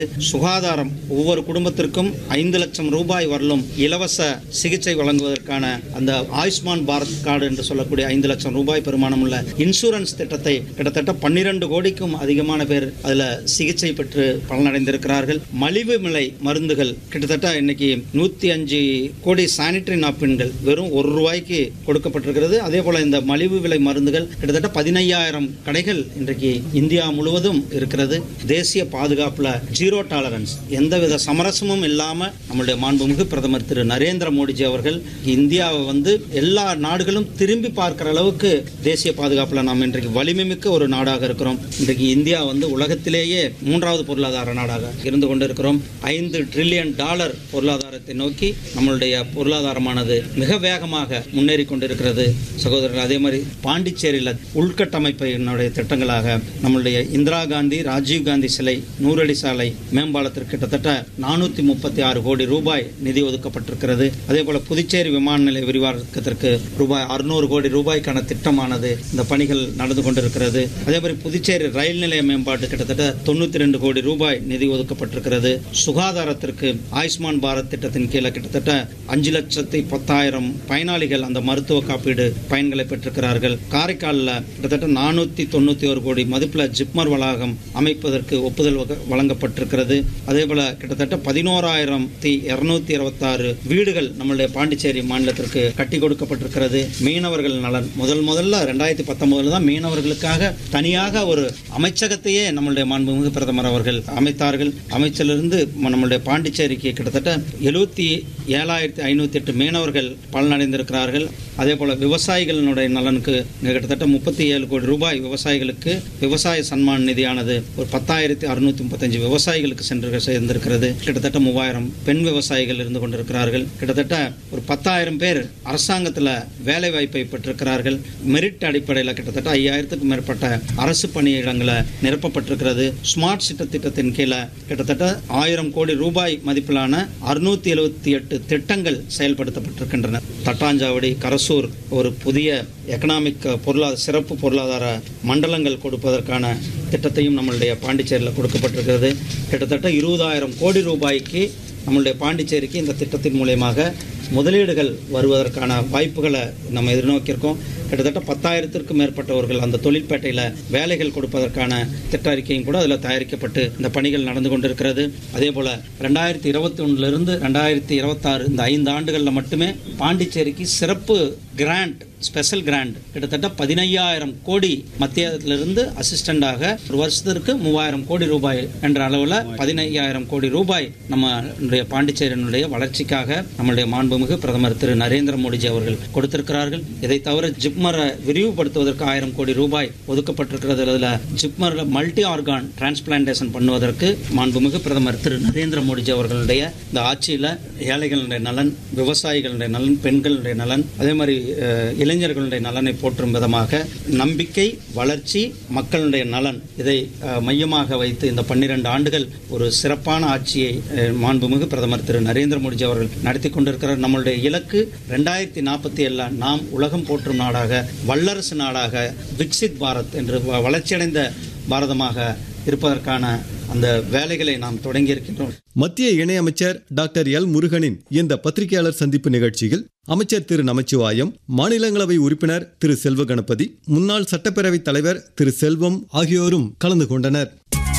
சுகாதாரம் ஒவ்வொரு குடும்பத்திற்கும் ஐந்து லட்சம் ரூபாய் வரலும் இலவச சிகிச்சை வழங்குவதற்கான அந்த ஆயுஷ்மான் பாரத் கார்டு என்று சொல்லக்கூடிய ஐந்து லட்சம் ரூபாய் பெருமானம் உள்ள இன்சூரன்ஸ் திட்டத்தை கிட்டத்தட்ட பன்னிரண்டு கோடிக்கும் அதிகமான பேர் அதில் சிகிச்சை பெற்று பலனடைந்திருக்கிறார்கள் மலிவு விலை மருந்துகள் கிட்டத்தட்ட இன்னைக்கு நூற்றி அஞ்சு கோடி சானிட்டரி நாப்கின்கள் வெறும் ஒரு ரூபாய்க்கு கொடுக்கப்பட்டிருக்கிறது அதே போல இந்த மலிவு விலை மருந்துகள் கிட்டத்தட்ட பதினையாயிரம் கடைகள் இன்றைக்கு இந்தியா முழுவதும் இருக்கிறது தேசிய பாதுகாப்புல ஜீரோ டாலரன்ஸ் எந்தவித சமரசமும் இல்லாம நம்முடைய மாண்புமிகு பிரதமர் திரு நரேந்திர மோடிஜி அவர்கள் இந்தியாவை வந்து எல்லா நாடுகளும் திரும்பி பார்க்கிற அளவுக்கு தேசிய பாதுகாப்புல நாம் இன்றைக்கு வலிமை மிக்க ஒரு நாடாக இருக்கிறோம் இன்றைக்கு இந்தியா வந்து உலகத்திலேயே மூன்றாவது பொருளாதார நாடாக இருந்து கொண்டிருக்கிறோம் ஐந்து ட்ரில்லியன் டாலர் பொருளாதாரத்தை நோக்கி நம்மளுடைய பொருளாதாரமானது மிக வேகமாக முன்னேறி கொண்டிருக்கிறது சகோதரர்கள் அதே மாதிரி பாண்டிச்சேரியில் உள்கட்டமைப்பினுடைய திட்டங்களாக நம்மளுடைய இந்திரா காந்தி ராஜீவ் காந்தி சிலை நூறடி சாலை மேம்பாலத்திற்கு கிட்டத்தட்ட நானூற்றி முப்பத்தி ஆறு கோடி ரூபாய் நிதி ஒதுக்கப்பட்டிருக்கிறது அதே போல புதுச்சேரி விமான நிலைய விரிவாக்கத்திற்கு ரூபாய் அறுநூறு கோடி ரூபாய்க்கான திட்டமானது இந்த பணிகள் நடந்து கொண்டிருக்கிறது அதே மாதிரி புதுச்சேரி ரயில் நிலைய மேம்பாட்டு கிட்டத்தட்ட தொண்ணூற்றி ரெண்டு கோடி ரூபாய் நிதி ஒதுக்கப்பட்டிருக்கிறது சுகாதாரத்திற்கு ஆயுஷ்மான் பாரத் திட்டத்தின் கீழே கிட்டத்தட்ட அஞ்சு லட்சத்தி பத்தாயிரம் பயனாளிகள் அந்த மருத்துவ காப்பீடு பயன்களை பெற்றிருக்கிறார்கள் காரைக்காலில் கிட்டத்தட்ட நானூற்றி தொண்ணூற்றி ஒரு கோடி மதிப்பில் ஜிப்மர் வளாகம் அமைப்பதற்கு ஒப்புதல் வக- வழங்கப்பட்டிருக்கிறது அதே போல கிட்டத்தட்ட பதினோராயிரத்தி இருநூத்தி இருபத்தாறு வீடுகள் நம்மளுடைய பாண்டிச்சேரி மாநிலத்திற்கு கட்டி கொடுக்கப்பட்டிருக்கிறது மீனவர்கள் நலன் முதல் முதல்ல ரெண்டாயிரத்தி பத்தொன்பதுல தான் மீனவர்களுக்காக தனியாக ஒரு அமைச்சகத்தையே நம்மளுடைய மாண்புமிகு பிரதமர் அவர்கள் அமைத்தார்கள் அமைச்சிலிருந்து ம- நம்மளுடைய பாண்டிச்சேரிக்கு கிட்டத்தட்ட எழுபத்தி ஏழாயிரத்தி ஐநூத்தி எட்டு மீனவர்கள் பலனடைந்திருக்கிறார்கள் அதே போல விவசாயிகளினுடைய நலனுக்கு கிட்டத்தட்ட முப்பத்தி ஏழு கோடி ரூபாய் விவசாயிகளுக்கு விவசாய சன்மான் நிதியானது ஒரு பத்தாயிரத்தி அறுநூத்தி முப்பத்தஞ்சு விவசாயிகளுக்கு சென்று சேர்ந்திருக்கிறது கிட்டத்தட்ட மூவாயிரம் பெண் விவசாயிகள் இருந்து கொண்டிருக்கிறார்கள் கிட்டத்தட்ட ஒரு பத்தாயிரம் பேர் அரசாங்கத்தில் வேலை வாய்ப்பை பெற்றிருக்கிறார்கள் மெரிட் அடிப்படையில் கிட்டத்தட்ட ஐயாயிரத்துக்கும் மேற்பட்ட அரசு பணியிடங்களை நிரப்பப்பட்டிருக்கிறது ஸ்மார்ட் சிட்ட திட்டத்தின் கீழே கிட்டத்தட்ட ஆயிரம் கோடி ரூபாய் மதிப்பிலான அறுநூத்தி எழுபத்தி எட்டு திட்டங்கள் செயல்படுத்தப்பட்டிருக்கின்றன தட்டாஞ்சாவடி கரசூர் ஒரு புதிய எக்கனாமிக் பொருளாதார சிறப்பு பொருளாதார மண்டலங்கள் கொடுப்பதற்கான திட்டத்தையும் நம்மளுடைய பாண்டிச்சேரியில் கொடுக்கப்பட்டிருக்கிறது கிட்டத்தட்ட இருபதாயிரம் கோடி ரூபாய்க்கு நம்மளுடைய பாண்டிச்சேரிக்கு இந்த திட்டத்தின் மூலயமாக முதலீடுகள் வருவதற்கான வாய்ப்புகளை நம்ம எதிர்நோக்கியிருக்கோம் கிட்டத்தட்ட பத்தாயிரத்திற்கும் மேற்பட்டவர்கள் அந்த தொழிற்பேட்டையில் வேலைகள் கொடுப்பதற்கான திட்ட அறிக்கையும் கூட அதில் தயாரிக்கப்பட்டு இந்த பணிகள் நடந்து கொண்டிருக்கிறது அதே போல் ரெண்டாயிரத்தி இருபத்தி ஒன்றிலிருந்து ரெண்டாயிரத்தி இருபத்தாறு இந்த ஐந்து ஆண்டுகளில் மட்டுமே பாண்டிச்சேரிக்கு சிறப்பு கிராண்ட் ஸ்பெஷல் கிராண்ட் கிட்டத்தட்ட பதினையாயிரம் கோடி மத்தியத்திலிருந்து அசிஸ்டண்டாக ஒரு வருஷத்திற்கு மூவாயிரம் கோடி ரூபாய் என்ற அளவில் பதினையாயிரம் கோடி ரூபாய் நம்மளுடைய பாண்டிச்சேரியினுடைய வளர்ச்சிக்காக நம்மளுடைய மாண்புமிகு பிரதமர் திரு நரேந்திர மோடிஜி அவர்கள் கொடுத்திருக்கிறார்கள் இதை தவிர ஜிப்மரை விரிவுபடுத்துவதற்கு ஆயிரம் கோடி ரூபாய் ஒதுக்கப்பட்டிருக்கிறது அதில் ஜிப்மரில் மல்டி ஆர்கான் டிரான்ஸ்பிளான்டேஷன் பண்ணுவதற்கு மாண்புமிகு பிரதமர் திரு நரேந்திர மோடிஜி அவர்களுடைய இந்த ஆட்சியில் ஏழைகளுடைய நலன் விவசாயிகளுடைய நலன் பெண்களுடைய நலன் அதே மாதிரி அஹ், இளைஞர்களுடைய நலனை போற்றும் விதமாக நம்பிக்கை வளர்ச்சி மக்களுடைய நலன் இதை அஹ், மையமாக வைத்து இந்த பன்னிரண்டு ஆண்டுகள் ஒரு சிறப்பான ஆட்சியை அஹ், மாண்புமிகு பிரதமர் திரு நரேந்திர மோடிஜி அவர்கள் நடத்தி கொண்டிருக்கிறார் நம்மளுடைய இலக்கு ரெண்டாயிரத்தி நாற்பத்தி ஏழுல நாம் உலகம் போற்றும் நாடாக வல்லரசு நாடாக விக்சித் பாரத் என்று வ- வளர்ச்சியடைந்த பாரதமாக இருப்பதற்கான அந்த வேலைகளை நாம் தொடங்கி இருக்கின்றோம் மத்திய இணையமைச்சர் டாக்டர் எல் முருகனின் இந்த பத்திரிகையாளர் சந்திப்பு நிகழ்ச்சியில் அமைச்சர் திரு நமச்சிவாயம் மாநிலங்களவை உறுப்பினர் திரு செல்வ கணபதி முன்னாள் சட்டப்பேரவைத் தலைவர் திரு செல்வம் ஆகியோரும் கலந்து கொண்டனர்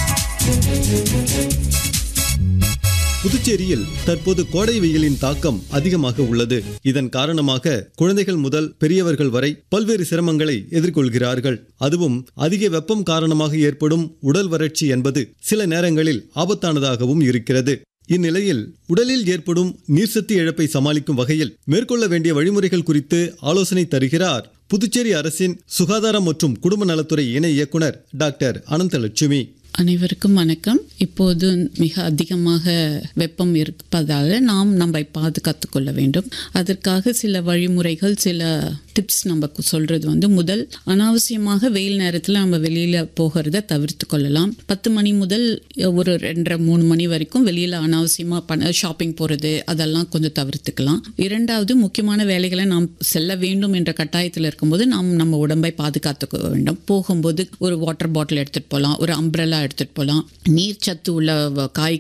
புதுச்சேரியில் தற்போது கோடை வெயிலின் தாக்கம் அதிகமாக உள்ளது இதன் காரணமாக குழந்தைகள் முதல் பெரியவர்கள் வரை பல்வேறு சிரமங்களை எதிர்கொள்கிறார்கள் அதுவும் அதிக வெப்பம் காரணமாக ஏற்படும் உடல் வறட்சி என்பது சில நேரங்களில் ஆபத்தானதாகவும் இருக்கிறது இந்நிலையில் உடலில் ஏற்படும் நீர்சத்து இழப்பை சமாளிக்கும் வகையில் மேற்கொள்ள வேண்டிய வழிமுறைகள் குறித்து ஆலோசனை தருகிறார் புதுச்சேரி அரசின் சுகாதாரம் மற்றும் குடும்ப நலத்துறை இணை இயக்குனர் டாக்டர் அனந்தலட்சுமி அனைவருக்கும் வணக்கம் இப்போது மிக அதிகமாக வெப்பம் இருப்பதால் நாம் நம்மை பாதுகாத்து கொள்ள வேண்டும் அதற்காக சில வழிமுறைகள் சில டிப்ஸ் நம்ம கு- சொல்றது வந்து முதல் அனாவசியமாக வெயில் நேரத்தில் நம்ம வெளியில போகிறத தவிர்த்து கொள்ளலாம் பத்து மணி முதல் ஒரு ரெண்டரை மூணு மணி வரைக்கும் வெளியில அனாவசியமா பண்ண ஷாப்பிங் போறது அதெல்லாம் கொஞ்சம் தவிர்த்துக்கலாம் இரண்டாவது முக்கியமான வேலைகளை நாம் செல்ல வேண்டும் என்ற கட்டாயத்தில் இருக்கும்போது நாம் நம்ம உடம்பை பாதுகாத்துக்க வேண்டும் போகும்போது ஒரு வாட்டர் பாட்டில் எடுத்துட்டு போகலாம் ஒரு அம்ப்ரெல்லா எடுத்துட்டு போகலாம் நீர் சத்து உள்ள வ- காய்